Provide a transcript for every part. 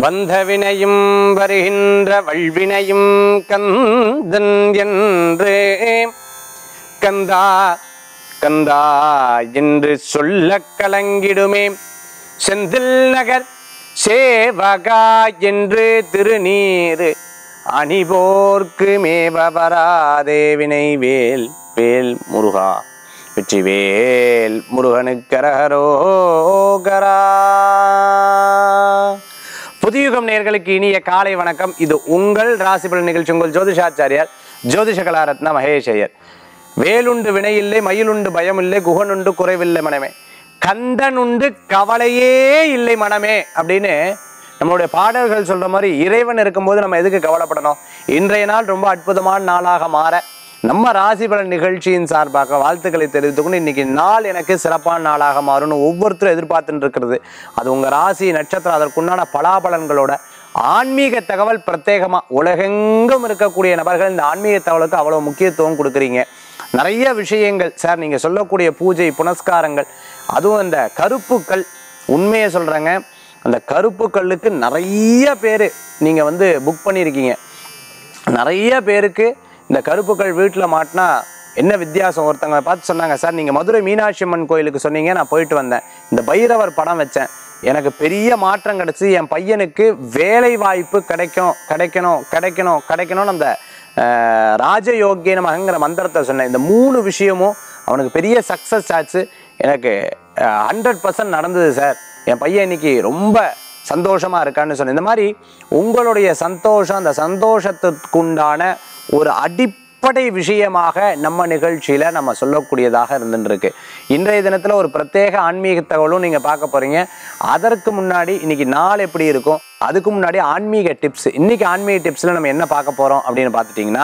வந்த வினையும் வருகின்ற வல்வினையும் கந்தன் என்று கந்தா கந்தா என்று சொல்ல கலங்கிடுமே செந்தில் நகர் சேவகா என்று திருநீர் அணிபோர்க்கு மேவராதே வினை வேல் வேல் முருகா வெற்றிவேல் முருகனுக்கரகரோகரா புதியுகம் நேர்களுக்கு இனிய காலை வணக்கம் இது உங்கள் ராசிபலன் நிகழ்ச்சி உங்கள் ஜோதிஷாச்சாரியார் ஜோதிஷ கலாரத்ன மகேஷ் ஐயர் வேலுண்டு வினையில்லை மயிலுண்டு பயமில்லை குகனுண்டு குறைவில்லை மனமே கந்தனுண்டு கவலையே இல்லை மனமே அப்படின்னு நம்மளுடைய பாடல்கள் சொல்ற மாதிரி இறைவன் இருக்கும்போது நம்ம எதுக்கு கவலைப்படணும் இன்றைய நாள் ரொம்ப அற்புதமான நாளாக மாற நம்ம ராசி பலன் நிகழ்ச்சியின் சார்பாக வாழ்த்துக்களை தெரிவித்துக்கொண்டு இன்னைக்கு நாள் எனக்கு சிறப்பான நாளாக மாறும்னு ஒவ்வொருத்தரும் எதிர்பார்த்துட்டு இருக்கிறது அது உங்க ராசி நட்சத்திரம் அதற்குண்டான பலாபலன்களோட ஆன்மீக தகவல் பிரத்யேகமா உலகெங்கும் இருக்கக்கூடிய நபர்கள் இந்த ஆன்மீக தகவலுக்கு அவ்வளவு முக்கியத்துவம் கொடுக்குறீங்க நிறைய விஷயங்கள் சார் நீங்க சொல்லக்கூடிய பூஜை புனஸ்காரங்கள் அதுவும் அந்த கருப்புக்கள் உண்மையை சொல்றேங்க அந்த கருப்பு கல்லுக்கு நிறைய பேர் நீங்க வந்து புக் பண்ணியிருக்கீங்க நிறைய பேருக்கு இந்த கருப்புக்கள் வீட்டில் மாட்டினா என்ன வித்தியாசம் ஒருத்தங்க பார்த்து சொன்னாங்க சார் நீங்கள் மதுரை மீனாட்சி அம்மன் கோயிலுக்கு சொன்னீங்க நான் போயிட்டு வந்தேன் இந்த பைரவர் படம் வச்சேன் எனக்கு பெரிய மாற்றம் கிடைச்சி என் பையனுக்கு வேலை வாய்ப்பு கிடைக்கும் கிடைக்கணும் கிடைக்கணும் கிடைக்கணும்னு அந்த அஹ், ராஜயோக்கிய நமங்கிற மந்திரத்தை சொன்னேன் இந்த மூணு விஷயமும் அவனுக்கு பெரிய சக்ஸஸ் ஆச்சு எனக்கு ஹண்ட்ரட் பர்சன்ட் நடந்தது சார் என் பையன் இன்னைக்கு ரொம்ப சந்தோஷமா இருக்கான்னு சொன்னேன் இந்த மாதிரி உங்களுடைய சந்தோஷம் அந்த சந்தோஷத்துக்குண்டான ஒரு அடிப்படை விஷயமாக நம்ம நிகழ்ச்சியில நம்ம சொல்லக்கூடியதாக இருந்துட்டு இருக்கு இன்றைய தினத்துல ஒரு பிரத்யேக ஆன்மீக தகவலும் நீங்க பார்க்க போறீங்க அதற்கு முன்னாடி இன்னைக்கு நாள் எப்படி இருக்கும் அதுக்கு முன்னாடி ஆன்மீக டிப்ஸ் இன்னைக்கு ஆன்மீக டிப்ஸ்ல நம்ம என்ன பார்க்க போறோம் அப்படின்னு பார்த்துட்டீங்கன்னா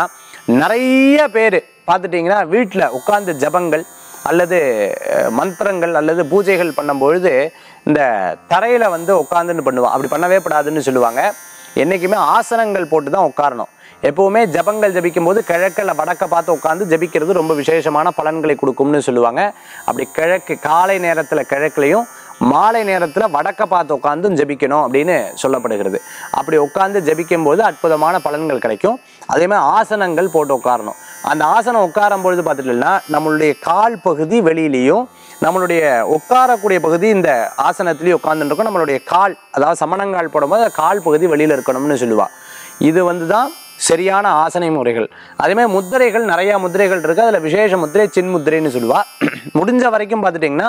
நிறைய பேர் பார்த்துட்டீங்கன்னா வீட்டில் உட்கார்ந்து ஜபங்கள் அல்லது அஹ், மந்திரங்கள் அல்லது பூஜைகள் பண்ணும்பொழுது இந்த தரையில வந்து உட்காந்துன்னு பண்ணுவான் அப்படி பண்ணவே கூடாதுன்னு சொல்லுவாங்க என்னைக்குமே ஆசனங்கள் போட்டு தான் உட்காரணும் எப்பவுமே ஜபங்கள் ஜபிக்கும் போது கிழக்கில் வடக்க பார்த்து உட்காந்து ஜபிக்கிறது ரொம்ப விசேஷமான பலன்களை கொடுக்கும்னு சொல்லுவாங்க அப்படி கிழக்கு காலை நேரத்தில் கிழக்குலையும் மாலை நேரத்தில் வடக்க பார்த்து உட்காந்து ஜபிக்கணும் அப்படின்னு சொல்லப்படுகிறது அப்படி உட்காந்து ஜபிக்கும் போது அற்புதமான பலன்கள் கிடைக்கும் அதே மாதிரி ஆசனங்கள் போட்டு உட்காரணும் அந்த ஆசனம் உட்காரும் பொழுது பார்த்துட்டீங்கன்னா நம்மளுடைய கால் பகுதி வெளியிலையும் நம்மளுடைய உட்காரக்கூடிய பகுதி இந்த ஆசனத்திலேயே உட்கார்ந்துட்டு இருக்கும் நம்மளுடைய கால் அதாவது சமணங்கால் போடும்போது அந்த கால் பகுதி வெளியில இருக்கணும்னு சொல்லுவா இது வந்து தான் சரியான ஆசனை முறைகள் அதே மாதிரி முத்திரைகள் நிறைய முத்திரைகள் இருக்கு அதுல விசேஷ முத்திரை சின் முத்திரைன்னு சொல்லுவா முடிஞ்ச வரைக்கும் பார்த்துட்டிங்கன்னா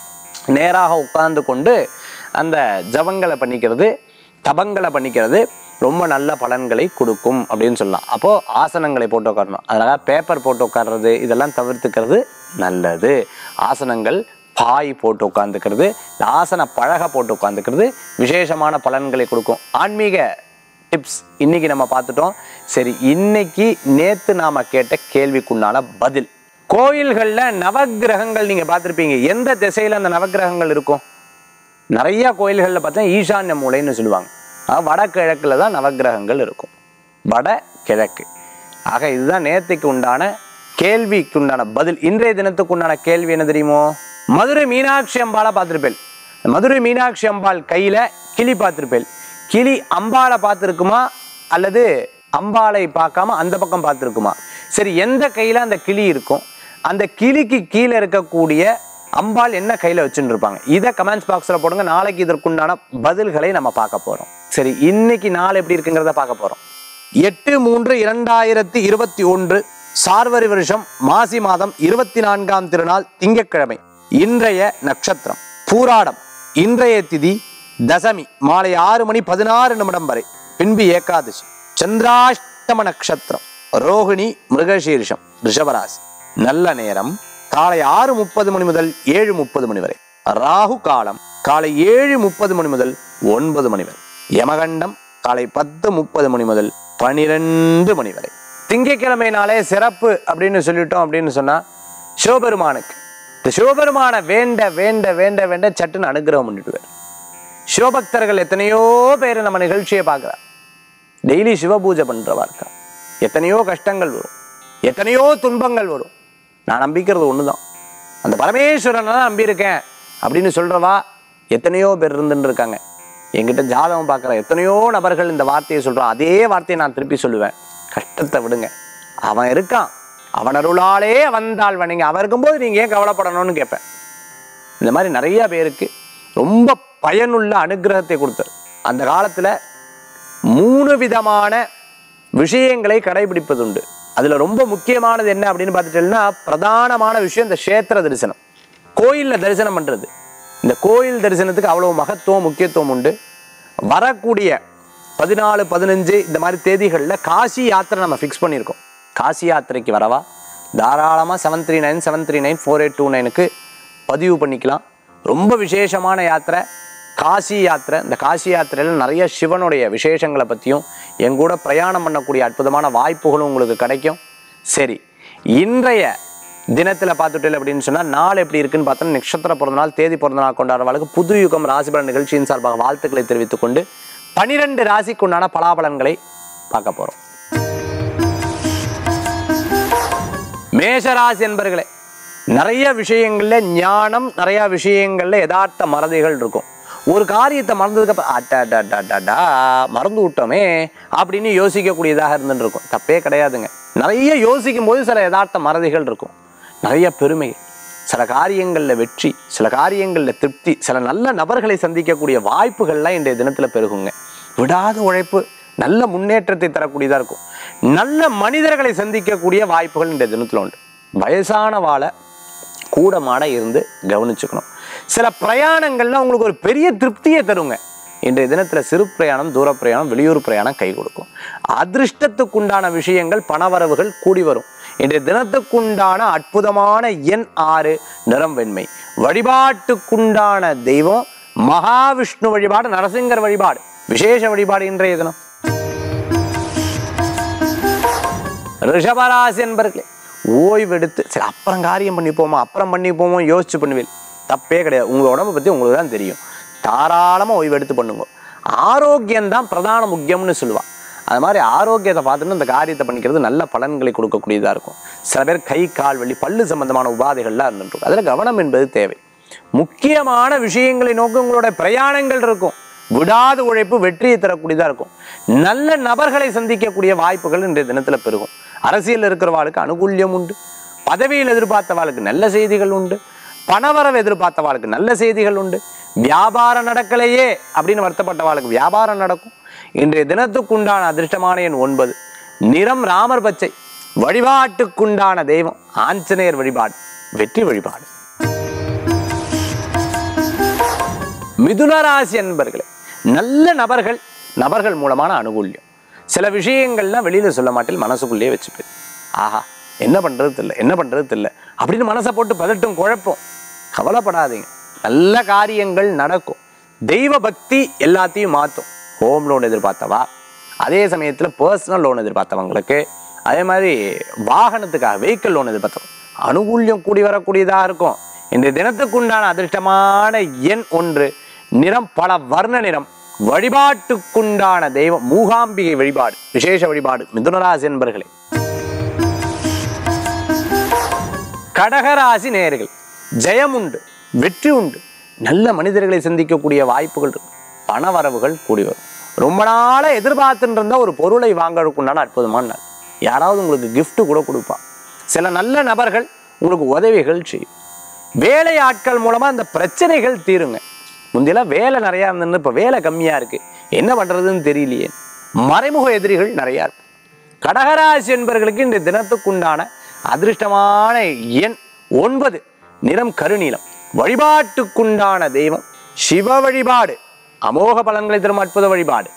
நேராக உட்கார்ந்து கொண்டு அந்த ஜபங்களை பண்ணிக்கிறது தபங்களை பண்ணிக்கிறது ரொம்ப நல்ல பலன்களை கொடுக்கும் அப்படின்னு சொல்லலாம் அப்போ ஆசனங்களை போட்டு உட்காரணும் அதனால பேப்பர் போட்டு உட்கார்றது இதெல்லாம் தவிர்த்துக்கிறது நல்லது ஆசனங்கள் பாய் போட்டு உட்காந்துக்கிறது இந்த ஆசன பழக போட்டு உட்காந்துக்கிறது விசேஷமான பலன்களை கொடுக்கும் ஆன்மீக டிப்ஸ் இன்னைக்கு நம்ம பார்த்துட்டோம் சரி இன்னைக்கு நேத்து நாம கேட்ட கேள்விக்குண்டான பதில் கோயில்கள்ல நவக்கிரகங்கள் நீங்க பார்த்திருப்பீங்க எந்த திசையில அந்த நவக்கிரகங்கள் இருக்கும் நிறைய கோயில்களில் பார்த்தா ஈசான்ய மூலைன்னு சொல்லுவாங்க ஆக வடகிழக்குல தான் நவக்கிரகங்கள் இருக்கும் வட கிழக்கு ஆக இதுதான் நேத்துக்கு உண்டான கேள்விக்கு உண்டான பதில் இன்றைய தினத்துக்கு உண்டான கேள்வி என்ன தெரியுமோ மதுரை மீனாட்சி அம்பாளை பார்த்திருப்பேன் மதுரை மீனாட்சி அம்பாள் கையில கிளி பார்த்திருப்பேன் கிளி அம்பாளை பார்த்திருக்குமா அல்லது அம்பாளை பார்க்காம அந்த பக்கம் பார்த்திருக்குமா சரி எந்த கையில அந்த கிளி இருக்கும் அந்த கிளிக்கு கீழே இருக்கக்கூடிய அம்பாள் என்ன கையில வச்சுட்டு இருப்பாங்க இதை கமெண்ட்ஸ் பாக்ஸ்ல போடுங்க நாளைக்கு இதற்குண்டான பதில்களை நம்ம பார்க்க போறோம் சரி இன்னைக்கு நாள் எப்படி இருக்குங்கிறத பார்க்க போறோம் எட்டு மூன்று இரண்டாயிரத்தி இருபத்தி ஒன்று சார்வரி வருஷம் மாசி மாதம் இருபத்தி நான்காம் திருநாள் திங்கட்கிழமை இன்றைய நட்சத்திரம் பூராடம் இன்றைய திதி தசமி மாலை ஆறு மணி பதினாறு நிமிடம் வரை பின்பு ஏகாதசி சந்திராஷ்டம நட்சத்திரம் ரோகிணி மிருகசீரிஷம் ரிஷபராசி நல்ல நேரம் காலை ஆறு முப்பது மணி முதல் ஏழு முப்பது மணி வரை ராகு காலம் காலை ஏழு முப்பது மணி முதல் ஒன்பது மணி வரை யமகண்டம் காலை பத்து முப்பது மணி முதல் பனிரெண்டு மணி வரை திங்கட்கிழமை நாளே சிறப்பு அப்படின்னு சொல்லிட்டோம் அப்படின்னு சொன்னா சிவபெருமானுக்கு இந்த சிவபெருமான வேண்ட வேண்ட வேண்ட வேண்ட சட்டுன்னு அனுகிரகம் பண்ணிடுவார் சிவபக்தர்கள் எத்தனையோ பேர் நம்ம நிகழ்ச்சியை பார்க்குறா டெய்லி சிவபூஜை பண்றவா இருக்கா எத்தனையோ கஷ்டங்கள் வரும் எத்தனையோ துன்பங்கள் வரும் நான் நம்பிக்கிறது ஒண்ணுதான் அந்த பரமேஸ்வரனை தான் நம்பியிருக்கேன் அப்படின்னு சொல்றவா எத்தனையோ பேர் இருந்துட்டு இருக்காங்க என்கிட்ட ஜாதகம் பார்க்குற எத்தனையோ நபர்கள் இந்த வார்த்தையை சொல்கிறோம் அதே வார்த்தையை நான் திருப்பி சொல்லுவேன் கஷ்டத்தை விடுங்க அவன் இருக்கான் அவன் அருளாலே வந்தாள் வணங்க அவன் இருக்கும்போது நீங்கள் ஏன் கவலைப்படணும்னு கேட்பேன் இந்த மாதிரி நிறைய பேருக்கு ரொம்ப பயனுள்ள அனுகிரகத்தை கொடுத்தார் அந்த காலத்தில் மூணு விதமான விஷயங்களை கடைபிடிப்பதுண்டு அதில் ரொம்ப முக்கியமானது என்ன அப்படின்னு பார்த்துட்டீங்கன்னா பிரதானமான விஷயம் இந்த க்ஷேத்திர தரிசனம் கோயிலில் தரிசனம் பண்ணுறது இந்த கோயில் தரிசனத்துக்கு அவ்வளோ மகத்துவம் முக்கியத்துவம் உண்டு வரக்கூடிய பதினாலு பதினஞ்சு இந்த மாதிரி தேதிகளில் காசி யாத்திரை நம்ம ஃபிக்ஸ் பண்ணியிருக்கோம் காசி யாத்திரைக்கு வரவா தாராளமாக seven three nine seven three nine four eight two நைனுக்கு பதிவு பண்ணிக்கலாம் ரொம்ப விசேஷமான யாத்திரை காசி யாத்திரை இந்த காசி யாத்திரையில் நிறைய சிவனுடைய விசேஷங்களை பற்றியும் என் கூட பிரயாணம் பண்ணக்கூடிய அற்புதமான வாய்ப்புகளும் உங்களுக்கு கிடைக்கும் சரி இன்றைய தினத்தில் பார்த்துட்டு அப்படின்னு சொன்னால் நாள் எப்படி இருக்குன்னு பார்த்தோன்னா நட்சத்திர பிறந்த நாள் தேதி பிறந்த நாள் கொண்டாடுறவர்களுக்கு புது யுகம் ராசிபலன் நிகழ்ச்சியின் சார்பாக வாழ்த்துக்களை தெரிவித்துக் கொண்டு பனிரெண்டு ராசிக்குண்டான பலாபலன்களை பார்க்க போகிறோம் மேஷராசி என்பர்களே நிறைய விஷயங்கள்ல ஞானம் நிறைய விஷயங்கள்ல யதார்த்த மறதிகள் இருக்கும் ஒரு காரியத்தை மறந்ததுக்கு அப்புறம் அட்டா மறந்து விட்டோமே அப்படின்னு யோசிக்கக்கூடியதாக இருந்துட்டு இருக்கும் தப்பே கிடையாதுங்க நிறைய யோசிக்கும் போது சில யதார்த்த மறதிகள் இருக்கும் நிறைய பெருமை சில காரியங்களில் வெற்றி சில காரியங்களில் திருப்தி சில நல்ல நபர்களை சந்திக்கக்கூடிய வாய்ப்புகள்லாம் இன்றைய தினத்தில் பெருகுங்க விடாத உழைப்பு நல்ல முன்னேற்றத்தை தரக்கூடியதாக இருக்கும் நல்ல மனிதர்களை சந்திக்கக்கூடிய வாய்ப்புகள் இன்றைய தினத்தில் உண்டு வயசான வாழை கூடமாட இருந்து கவனிச்சுக்கணும் சில பிரயாணங்கள்லாம் உங்களுக்கு ஒரு பெரிய திருப்தியை தருங்க இன்றைய தினத்தில் சிறு பிரயாணம் தூர பிரயாணம் வெளியூர் பிரயாணம் கை கொடுக்கும் அதிர்ஷ்டத்துக்குண்டான விஷயங்கள் பணவரவுகள் கூடி வரும் இன்றைய தினத்துக்குண்டான அற்புதமான எண் ஆறு நிறம் வெண்மை வழிபாட்டுக்குண்டான தெய்வம் மகாவிஷ்ணு வழிபாடு நரசிங்கர் வழிபாடு விசேஷ வழிபாடு இன்றைய தினம் ரிஷபராசி என்பர்களே ஓய்வெடுத்து சரி அப்புறம் காரியம் பண்ணி போமா அப்புறம் பண்ணி போமோ யோசிச்சு பண்ணுவேன் தப்பே கிடையாது உங்கள் உடம்பை பற்றி உங்களுக்கு தான் தெரியும் தாராளமாக ஓய்வெடுத்து பண்ணுங்க ஆரோக்கியம்தான் பிரதான முக்கியம்னு சொல்லுவாள் அது மாதிரி ஆரோக்கியத்தை பார்த்துட்டு இந்த காரியத்தை பண்ணிக்கிறது நல்ல பலன்களை கொடுக்கக்கூடியதாக இருக்கும் சில பேர் கை கால் வலி பல்லு சம்பந்தமான உபாதைகள்லாம் இருந்துருக்கும் அதில் கவனம் என்பது தேவை முக்கியமான விஷயங்களை நோக்கி உங்களோட பிரயாணங்கள் இருக்கும் விடாத உழைப்பு வெற்றியை தரக்கூடியதாக இருக்கும் நல்ல நபர்களை சந்திக்கக்கூடிய வாய்ப்புகள் இன்றைய தினத்தில் பெருகும் அரசியல் இருக்கிறவாளுக்கு அனுகூல்யம் உண்டு பதவியில் எதிர்பார்த்தவாளுக்கு நல்ல செய்திகள் உண்டு பணவரவு எதிர்பார்த்தவாளுக்கு நல்ல செய்திகள் உண்டு வியாபாரம் நடக்கலையே அப்படின்னு வருத்தப்பட்டவாளுக்கு வியாபாரம் நடக்கும் இன்றைய தினத்துக்குண்டான அதிர்ஷ்டமான எண் ஒன்பது நிறம் ராமர் பச்சை வழிபாட்டுக்குண்டான தெய்வம் ஆஞ்சநேயர் வழிபாடு வெற்றி வழிபாடு மிதுனராசி என்பர்களே நல்ல நபர்கள் நபர்கள் மூலமான அனுகூல்யம் சில விஷயங்கள்லாம் வெளியில சொல்ல மாட்டேன் மனசுக்குள்ளேயே வச்சுப்பேன் ஆஹா என்ன பண்றது தெரியல என்ன பண்றது தெரியல அப்படின்னு மனசை போட்டு பதட்டும் குழப்பம் கவலைப்படாதீங்க நல்ல காரியங்கள் நடக்கும் தெய்வ பக்தி எல்லாத்தையும் மாற்றும் ஹோம் லோன் எதிர்பார்த்தவா அதே சமயத்தில் பர்சனல் லோன் எதிர்பார்த்தவங்களுக்கு அதே மாதிரி வாகனத்துக்காக வெஹிக்கிள் லோன் எதிர்பார்த்தவங்க அனுகூல்யம் கூடி வரக்கூடியதாக இருக்கும் இந்த தினத்துக்குண்டான அதிர்ஷ்டமான எண் ஒன்று நிறம் பல வர்ண நிறம் வழிபாட்டுக்குண்டான தெய்வம் மூகாம்பிகை வழிபாடு விசேஷ வழிபாடு மிதுனராசி என்பர்களே கடகராசி நேயர்கள் ஜெயம் உண்டு வெற்றி உண்டு நல்ல மனிதர்களை சந்திக்கக்கூடிய வாய்ப்புகள் இருக்கு பணவரவுகள் கூடி வரும் ரொம்ப நாளா எதிர்பார்த்துட்டு இருந்த ஒரு பொருளை வாங்கறதுக்குண்டான அற்புதமான நாள் யாராவது உங்களுக்கு gift கூட கொடுப்பா சில நல்ல நபர்கள் உங்களுக்கு உதவிகள் செய்யும் வேலை ஆட்கள் மூலமா அந்த பிரச்சனைகள் தீருங்க முந்தியெல்லாம் வேலை நிறையா இருந்ததுன்னு இப்போ வேலை கம்மியா இருக்கு என்ன பண்றதுன்னு தெரியலையே மறைமுக எதிரிகள் நிறையா இருக்கு கடகராசி என்பவர்களுக்கு இந்த தினத்துக்குண்டான அதிர்ஷ்டமான எண் ஒன்பது நிறம் கருநீலம் வழிபாட்டுக்குண்டான தெய்வம் சிவ வழிபாடு அமோக பலன்களை தரும் அற்புத வழிபாடு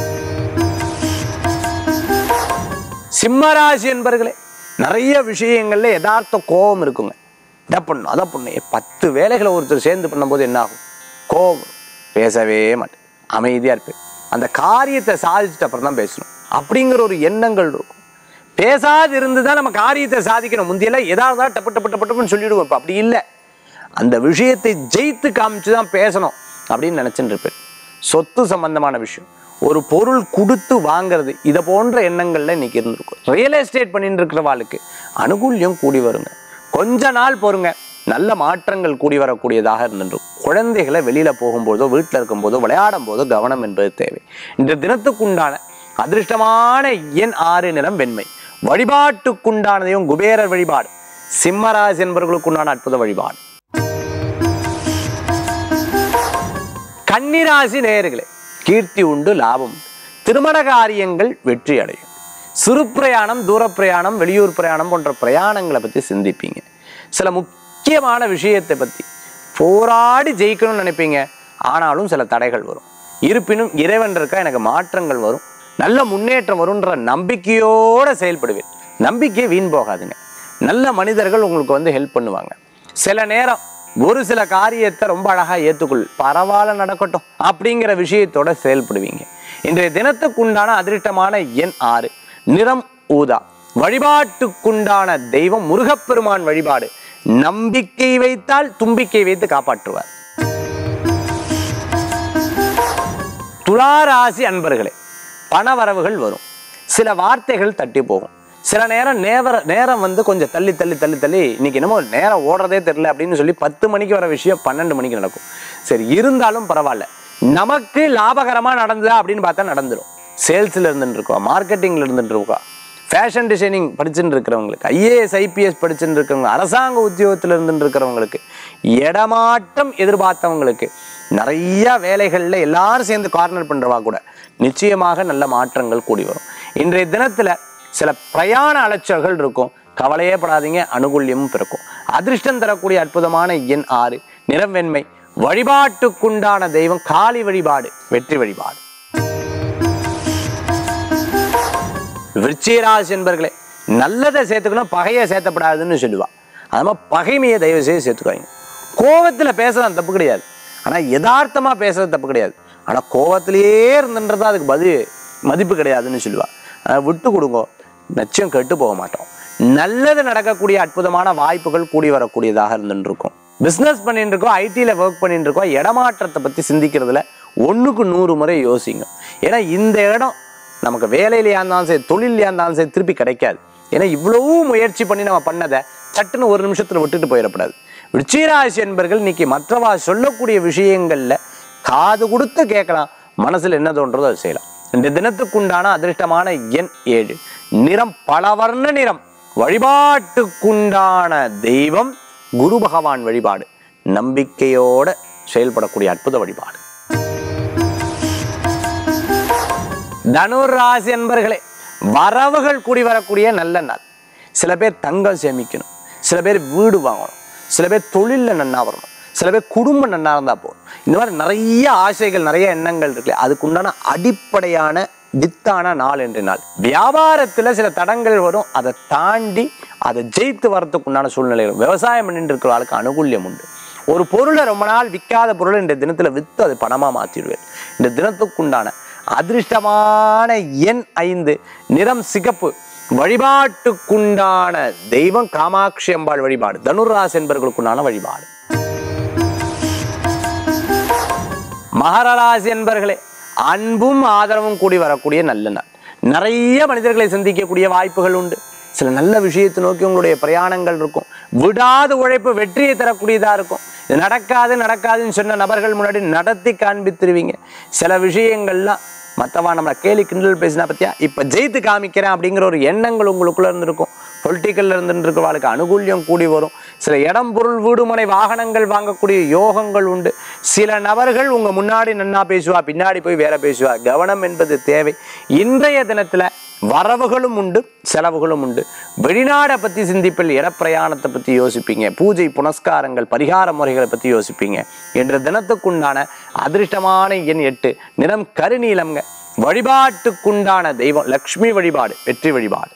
சிம்மராசி என்பர்களே நிறைய விஷயங்கள்ல யதார்த்த கோபம் இருக்குங்க இதை பண்ணும் அதை பண்ணும் பத்து வேலைகளை ஒருத்தர் சேர்ந்து பண்ணும்போது என்ன ஆகும் கோபம் வரும். பேசவே மாட்டேன் அமைதியா இருப்பேன் அந்த காரியத்தை சாதிச்சுட்டு அப்புறம் தான் பேசணும் அப்படிங்கிற ஒரு எண்ணங்கள் இருக்கும் பேசாது இருந்து தான் நம்ம காரியத்தை சாதிக்கணும் முந்தியெல்லாம் எதாவது டப்பு டப்பு டப்பு டப்புன்னு சொல்லிடுவோம் இப்போ அப்படி இல்லை அந்த விஷயத்தை ஜெயித்து காமிச்சு தான் பேசணும் அப்படின்னு நினச்சிட்டு இருப்பேன் சொத்து சம்பந்தமான விஷயம் ஒரு பொருள் கொடுத்து வாங்குறது இதை போன்ற எண்ணங்கள்ல இன்னைக்கு இருந்திருக்கும் ரியல் எஸ்டேட் பண்ணிட்டு இருக்கிறவாளுக்கு அனுகூல்யம் கூடி வருங்க கொஞ்ச நாள் பொறுங்க நல்ல மாற்றங்கள் கூடி வரக்கூடியதாக இருந்துடும் குழந்தைகளை வெளியில போகும்போதோ வீட்டில் இருக்கும்போதோ விளையாடும் போதோ கவனம் என்பது தேவை இந்த தினத்துக்குண்டான அதிர்ஷ்டமான எண் ஆறு நிறம் வெண்மை வழிபாட்டுக்குண்டானதையும் குபேரர் வழிபாடு சிம்மராசி என்பவர்களுக்குண்டான அற்புத வழிபாடு கன்னிராசி நேயர்களே கீர்த்தி உண்டு லாபம் உண்டு. திருமண காரியங்கள் வெற்றி அடையும் சிறு பிரயாணம் தூர பிரயாணம் வெளியூர் பிரயாணம் போன்ற பிரயாணங்களை பற்றி சிந்திப்பீங்க சில முக்கியமான விஷயத்தை பற்றி போராடி ஜெயிக்கணும்னு நினைப்பீங்க ஆனாலும் சில தடைகள் வரும் இருப்பினும் இறைவன் இருக்கா எனக்கு மாற்றங்கள் வரும் நல்ல முன்னேற்றம் வரும்ன்ற நம்பிக்கையோடு செயல்படுவேன் நம்பிக்கை வீண் போகாதுங்க நல்ல மனிதர்கள் உங்களுக்கு வந்து ஹெல்ப் பண்ணுவாங்க சில நேரம் ஒரு சில காரியத்தை ரொம்ப அழகா ஏத்துக்கொள் பரவாயில்ல நடக்கட்டும் அப்படிங்கிற விஷயத்தோட செயல்படுவீங்க இன்றைய தினத்துக்குண்டான அதிர்ஷ்டமான எண் ஆறு நிறம் ஊதா வழிபாட்டுக்குண்டான தெய்வம் முருகப்பெருமான் வழிபாடு நம்பிக்கை வைத்தால் தும்பிக்கை வைத்து காப்பாற்றுவார் துளாராசி அன்பர்களே பணவரவுகள் வரும் சில வார்த்தைகள் தட்டி போகும் சில நேரம் நேர நேரம் வந்து கொஞ்சம் தள்ளி தள்ளி தள்ளி தள்ளி இன்னைக்கு என்னமோ நேரம் ஓடுறதே தெரியல அப்படின்னு சொல்லி பத்து மணிக்கு வர விஷயம் பன்னெண்டு மணிக்கு நடக்கும் சரி இருந்தாலும் பரவாயில்ல நமக்கு லாபகரமா நடந்ததா அப்படின்னு பார்த்தா நடந்துடும் சேல்ஸ்ல இருந்துட்டு இருக்கோம் மார்க்கெட்டிங்ல இருந்துட்டு இருக்கோம் ஃபேஷன் டிசைனிங் படிச்சுட்டு இருக்கிறவங்களுக்கு ஐஏஎஸ் ஐபிஎஸ் படிச்சுட்டு இருக்கிறவங்க அரசாங்க உத்தியோகத்தில் இருந்துட்டு இருக்கிறவங்களுக்கு இடமாற்றம் எதிர்பார்த்தவங்களுக்கு நிறைய வேலைகளில் எல்லாரும் சேர்ந்து கார்னர் பண்ணுறவா கூட நிச்சயமாக நல்ல மாற்றங்கள் கூடி வரும் இன்றைய தினத்தில் சில பிரயாண அலைச்சல்கள் இருக்கும் கவலையே படாதீங்க அனுகூல்யமும் பிறக்கும் அதிர்ஷ்டம் தரக்கூடிய அற்புதமான எண் ஆறு நிறம் வெண்மை வழிபாட்டுக்குண்டான தெய்வம் காளி வழிபாடு வெற்றி வழிபாடு விருச்சிகராசி என்பர்களே நல்லதை சேர்த்துக்கணும் பகையை சேர்த்தப்படாதுன்னு சொல்லுவா அது மாதிரி பகைமையை தயவு செய்து சேர்த்துக்காங்க கோவத்தில் பேசலாம் தப்பு கிடையாது ஆனால் யதார்த்தமா பேசுறது தப்பு கிடையாது ஆனால் கோவத்திலேயே இருந்துன்றதா அதுக்கு பதில் மதிப்பு கிடையாதுன்னு சொல்லுவா அதை விட்டு கொடுங்க நிச்சயம் கெட்டு போக மாட்டோம் நல்லது நடக்கக்கூடிய அற்புதமான வாய்ப்புகள் கூடி வரக்கூடியதாக இருந்துட்டு இருக்கும் பிஸ்னஸ் பண்ணிட்டு இருக்கோம் ஐடியில் ஒர்க் பண்ணிட்டு இருக்கோம் இடமாற்றத்தை பற்றி சிந்திக்கிறதுல ஒன்றுக்கு நூறு முறை யோசிங்க ஏன்னா இந்த இடம் நமக்கு வேலையிலையா இருந்தாலும் சரி தொழிலையா இருந்தாலும் சரி திருப்பி கிடைக்காது ஏன்னா இவ்வளவு முயற்சி பண்ணி நம்ம பண்ணதை சட்டுன்னு ஒரு நிமிஷத்துல விட்டுட்டு போயிடக்கூடாது விருச்சிகராசி என்பர்கள் இன்னைக்கு மற்றவா சொல்லக்கூடிய விஷயங்கள்ல காது கொடுத்து கேட்கலாம் மனசுல என்ன தோன்றதோ அதை செய்யலாம் இந்த தினத்துக்குண்டான அதிர்ஷ்டமான எண் ஏழு நிறம் பலவர்ண நிறம் வழிபாட்டுக்குண்டான தெய்வம் குரு பகவான் வழிபாடு நம்பிக்கையோட செயல்படக்கூடிய அற்புத வழிபாடு தனுர் ராசி என்பர்களே வரவுகள் கூடி வரக்கூடிய நல்ல நாள் சில பேர் தங்கம் சேமிக்கணும் சில பேர் வீடு வாங்கணும் சில பேர் தொழிலில் நன்னா வரணும் சில பேர் குடும்பம் நன்னா இருந்தால் போதும் இந்த மாதிரி நிறைய ஆசைகள் நிறைய எண்ணங்கள் இருக்குல்ல அதுக்குண்டான அடிப்படையான வித்தான நாள் என்ற நாள் வியாபாரத்துல சில தடங்கள் வரும் அதை தாண்டி அதை ஜெயித்து வரதுக்கு உண்டான சூழ்நிலைகள் விவசாயம் பண்ணிட்டு இருக்கிற ஆளுக்கு அனுகூல்யம் உண்டு ஒரு பொருளை ரொம்ப நாள் விற்காத பொருளை இந்த தினத்துல வித்து அது பணமா மாத்திடுவேன் இந்த தினத்துக்குண்டான அதிர்ஷ்டமான எண் ஐந்து நிறம் சிகப்பு வழிபாட்டுக்குண்டான தெய்வம் காமாட்சி அம்பாள் வழிபாடு தனுராஸ் என்பவர்களுக்குண்டான வழிபாடு மகர ராசி என்பர்களே அன்பும் ஆதரவும் கூடி வரக்கூடிய நல்ல நாள் நிறைய மனிதர்களை சந்திக்கக்கூடிய வாய்ப்புகள் உண்டு சில நல்ல விஷயத்தை நோக்கி உங்களுடைய பிரயாணங்கள் இருக்கும் விடாத உழைப்பு வெற்றியை தரக்கூடியதா இருக்கும் இது நடக்காது நடக்காதுன்னு சொன்ன நபர்கள் முன்னாடி நடத்தி காண்பித்திருவீங்க சில விஷயங்கள்லாம் மற்றவா நம்மளை கேலி கிண்டல் பேசினா பத்தியா இப்போ ஜெயித்து காமிக்கிறேன் அப்படிங்கிற ஒரு எண்ணங்கள் உங்களுக்குள்ள இருந்திருக்கும் பொலிட்டிக்கல்ல இருந்துட்டு இருக்கிறவர்களுக்கு அனுகூல்யம் கூடி வரும் சில இடம் பொருள் வீடுமனை வாகனங்கள் வாங்கக்கூடிய யோகங்கள் உண்டு சில நபர்கள் உங்க முன்னாடி நன்னா பேசுவா பின்னாடி போய் வேற பேசுவா கவனம் என்பது தேவை இன்றைய தினத்துல வரவுகளும் உண்டு செலவுகளும் உண்டு வெளிநாடை பத்தி சிந்திப்பில் இடப்பிரயாணத்தை பத்தி யோசிப்பீங்க பூஜை புனஸ்காரங்கள் பரிகார முறைகளை பத்தி யோசிப்பீங்க என்ற தினத்துக்குண்டான அதிர்ஷ்டமான எண் எட்டு நிறம் கருநீலம்ங்க வழிபாட்டுக்குண்டான தெய்வம் லக்ஷ்மி வழிபாடு வெற்றி வழிபாடு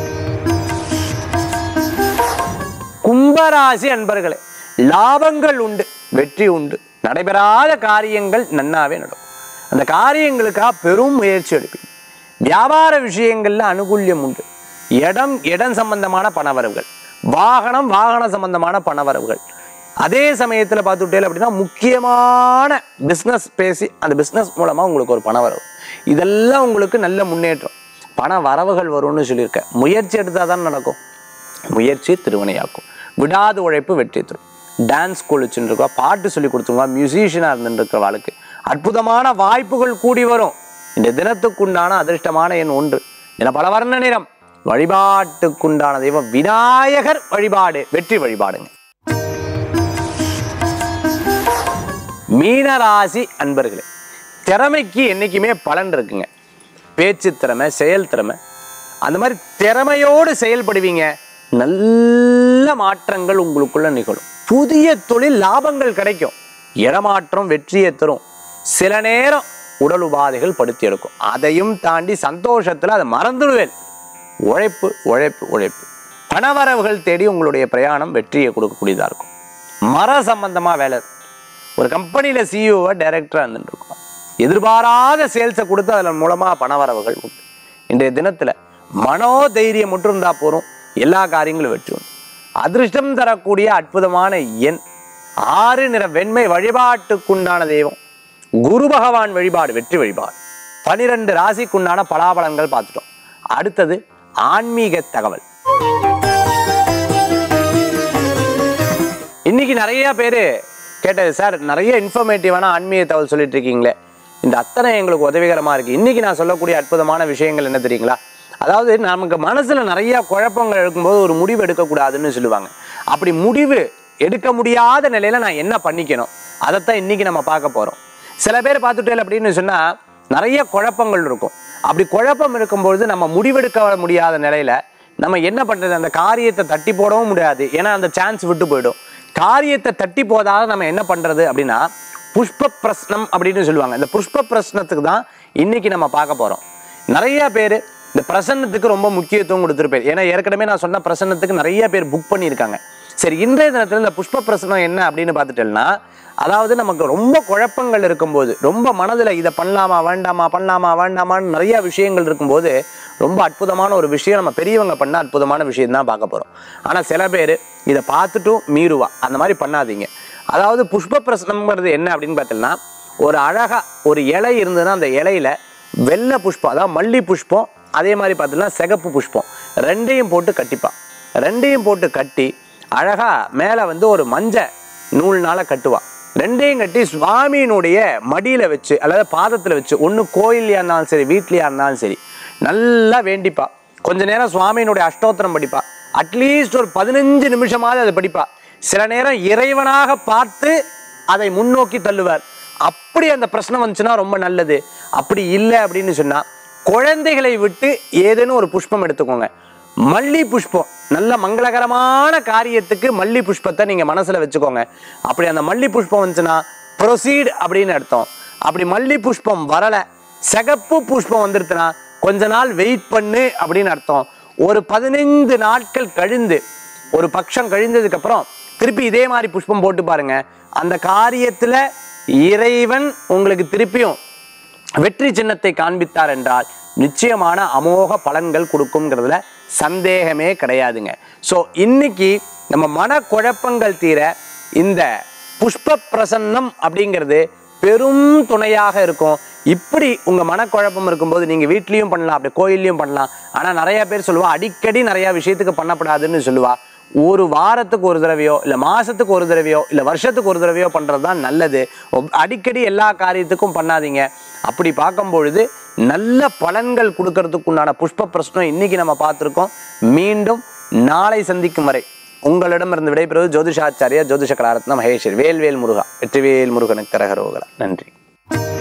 கும்பராசி அன்பர்களே லாபங்கள் உண்டு வெற்றி உண்டு நடைபெறாத காரியங்கள் நன்னாவே நடக்கும் அந்த காரியங்களுக்காக பெரும் முயற்சி எடுப்பீங்க வியாபார விஷயங்கள்ல அனுகூல்யம் உண்டு இடம் இடம் சம்பந்தமான பணவரவுகள் வாகனம் வாகன சம்பந்தமான பணவரவுகள் அதே சமயத்தில் பார்த்துட்டேன் அப்படின்னா முக்கியமான பிஸ்னஸ் பேசி அந்த பிஸ்னஸ் மூலமாக உங்களுக்கு ஒரு பணவரவு இதெல்லாம் உங்களுக்கு நல்ல முன்னேற்றம் பண வரவுகள் வரும்னு சொல்லியிருக்கேன் முயற்சி எடுத்தால் தான் நடக்கும் முயற்சி திருவினையாக்கும் விடாத உழைப்பு வெற்றி தரும் டான்ஸ் ஸ்கூல் வச்சுருக்கா பாட்டு சொல்லி கொடுத்துருவா மியூசிஷியனாக இருந்துருக்கிறவாளுக்கு அற்புதமான வாய்ப்புகள் கூடி வரும் இந்த தினத்துக்குண்டான அதிர்ஷ்டமான எண் ஒன்று என பல வர்ண நிறம் வழிபாட்டுக்குண்டான தெய்வம் விநாயகர் வழிபாடு வெற்றி வழிபாடுங்க மீனராசி அன்பர்களே திறமைக்கு என்றைக்குமே பலன் இருக்குங்க பேச்சு திறமை செயல் திறமை அந்த மாதிரி திறமையோடு செயல்படுவீங்க நல்ல மாற்றங்கள் உங்களுக்குள்ள நிகழும் புதிய தொழில் லாபங்கள் கிடைக்கும் இடமாற்றம் வெற்றியை தரும் சில நேரம் உடல் உபாதைகள் படுத்தி எடுக்கும் அதையும் தாண்டி சந்தோஷத்தில் அதை மறந்துடுவேன் உழைப்பு உழைப்பு உழைப்பு பணவரவுகள் தேடி உங்களுடைய பிரயாணம் வெற்றியை கொடுக்கக்கூடியதாக இருக்கும் மர சம்பந்தமாக வேலை ஒரு கம்பெனியில் சிஇஓவை டைரக்டராக இருந்துருக்கோம் எதிர்பாராத சேல்ஸை கொடுத்து அதன் மூலமாக பணவரவுகள் உண்டு இன்றைய தினத்தில் மனோ தைரியம் மட்டும் இருந்தால் போதும் எல்லா காரியங்களும் வெற்றி உண்டு அதிர்ஷ்டம் தரக்கூடிய அற்புதமான எண் ஆறு நிற வெண்மை வழிபாட்டுக்குண்டான தெய்வம் குரு பகவான் வழிபாடு வெற்றி வழிபாடு பனிரெண்டு ராசிக்குண்டான பலாபலன்கள் பார்த்துட்டோம் அடுத்தது ஆன்மீக தகவல் இன்னைக்கு நிறைய பேர் கேட்டது சார் நிறைய இன்ஃபர்மேட்டிவான ஆன்மீக தகவல் சொல்லிட்டு இருக்கீங்களே இந்த அத்தனை எங்களுக்கு உதவிகரமா இருக்கு இன்னைக்கு நான் சொல்லக்கூடிய அற்புதமான விஷயங்கள் என்ன தெரியுங்களா அதாவது நமக்கு மனசுல நிறைய குழப்பங்கள் இருக்கும்போது ஒரு முடிவு எடுக்கக்கூடாதுன்னு சொல்லுவாங்க அப்படி முடிவு எடுக்க முடியாத நிலையில நான் என்ன பண்ணிக்கணும் அதைத்தான் இன்னைக்கு நம்ம பார்க்க போறோம் சில பேர் பார்த்துட்டேன் அப்படின்னு சொன்னா நிறைய குழப்பங்கள் இருக்கும் அப்படி குழப்பம் இருக்கும்பொழுது நம்ம முடிவெடுக்க முடியாத நிலையில நம்ம என்ன பண்றது அந்த காரியத்தை தட்டி போடவும் முடியாது ஏன்னா அந்த சான்ஸ் விட்டு போயிடும் காரியத்தை தட்டி போதாத நம்ம என்ன பண்றது அப்படின்னா புஷ்ப பிரஸ்னம் அப்படின்னு சொல்லுவாங்க இந்த புஷ்ப பிரஸ்னத்துக்கு தான் இன்னைக்கு நம்ம பார்க்க போறோம் நிறைய பேர் இந்த பிரசன்னத்துக்கு ரொம்ப முக்கியத்துவம் கொடுத்துருப்பேன் ஏன்னா ஏற்கனவே நான் சொன்ன பிரசன்னத்துக்கு நிறைய பேர் புக் பண்ணியிருக்காங்க சரி இன்றைய தினத்தில் இந்த புஷ்ப பிரசனம் என்ன அப்படின்னு பார்த்துட்டேன்னா அதாவது நமக்கு ரொம்ப குழப்பங்கள் இருக்கும்போது ரொம்ப மனதில் இதை பண்ணலாமா வேண்டாமா பண்ணலாமா வேண்டாமான்னு நிறைய விஷயங்கள் இருக்கும்போது ரொம்ப அற்புதமான ஒரு விஷயம் நம்ம பெரியவங்க பண்ண அற்புதமான விஷயம் தான் பார்க்க போகிறோம் ஆனால் சில பேர் இதை பார்த்துட்டும் மீறுவா அந்த மாதிரி பண்ணாதீங்க அதாவது புஷ்ப பிரசனம்ங்கிறது என்ன அப்படின்னு பார்த்தீங்கன்னா ஒரு அழகா ஒரு இலை இருந்ததுன்னா அந்த இலையில வெள்ளை புஷ்பம் அதாவது மல்லி புஷ்பம் அதே மாதிரி பார்த்தீங்கன்னா சிகப்பு புஷ்பம் ரெண்டையும் போட்டு கட்டிப்பா ரெண்டையும் போட்டு கட்டி அழகா மேலே வந்து ஒரு மஞ்ச நூல்னால கட்டுவா ரெண்டையும் கட்டி சுவாமியினுடைய மடியில வச்சு அல்லது பாதத்துல வச்சு ஒன்று கோயிலையா இருந்தாலும் சரி வீட்லையா இருந்தாலும் சரி நல்லா வேண்டிப்பா கொஞ்ச நேரம் சுவாமியினுடைய அஷ்டோத்திரம் படிப்பா அட்லீஸ்ட் ஒரு பதினஞ்சு நிமிஷமாவது அதை படிப்பா சில நேரம் இறைவனாக பார்த்து அதை முன்னோக்கி தள்ளுவார் அப்படி அந்த பிரச்சனை வந்துச்சுன்னா ரொம்ப நல்லது அப்படி இல்லை அப்படின்னு சொன்னா குழந்தைகளை விட்டு ஏதேனும் ஒரு புஷ்பம் எடுத்துக்கோங்க மல்லி புஷ்பம் நல்ல மங்களகரமான காரியத்துக்கு மல்லி புஷ்பத்தை நீங்க மனசுல வச்சுக்கோங்க அப்படி அந்த மல்லி புஷ்பம் வந்துச்சுன்னா ப்ரொசீட் அப்படின்னு அர்த்தம் அப்படி மல்லி புஷ்பம் வரல சிகப்பு புஷ்பம் வந்துருச்சுன்னா கொஞ்ச நாள் வெயிட் பண்ணு அப்படின்னு அர்த்தம் ஒரு பதினைந்து நாட்கள் கழிந்து ஒரு பட்சம் கழிந்ததுக்கு அப்புறம் திருப்பி இதே மாதிரி புஷ்பம் போட்டு பாருங்க அந்த காரியத்துல இறைவன் உங்களுக்கு திருப்பியும் வெற்றி சின்னத்தை காண்பித்தார் என்றால் நிச்சயமான அமோக பலன்கள் கொடுக்குங்கிறதுல சந்தேகமே கிடையாதுங்க ஸோ இன்னைக்கு நம்ம மனக்குழப்பங்கள் தீர இந்த புஷ்ப பிரசன்னம் அப்படிங்கிறது பெரும் துணையாக இருக்கும் இப்படி உங்க மனக்குழப்பம் இருக்கும்போது நீங்க வீட்லயும் பண்ணலாம் அப்படி கோயில்லையும் பண்ணலாம் ஆனா நிறைய பேர் சொல்லுவா அடிக்கடி நிறைய விஷயத்துக்கு பண்ணப்படாதுன்னு சொல்லுவா ஒரு வாரத்துக்கு ஒரு தடவையோ இல்லை மாசத்துக்கு ஒரு தடவையோ இல்லை வருஷத்துக்கு ஒரு தடவையோ பண்றது தான் நல்லது ஒப்- அடிக்கடி எல்லா காரியத்துக்கும் பண்ணாதீங்க அப்படி பார்க்கும் பொழுது நல்ல பலன்கள் கொடுக்கறதுக்குண்டான புஷ்ப பிரശ്னம் இன்னைக்கு நம்ம பார்த்துருக்கோம் மீண்டும் நாளை சந்திக்கும் வரை உங்களிடமிருந்து விடைபெறுவது ஜோதிஷாச்சாரியா ஜோதிஷ கலாரத்ன மகேஸ்வரி வேல்வேல் முருகா வெற்றிவேல் முருகனுக்கு கரகரோகலா நன்றி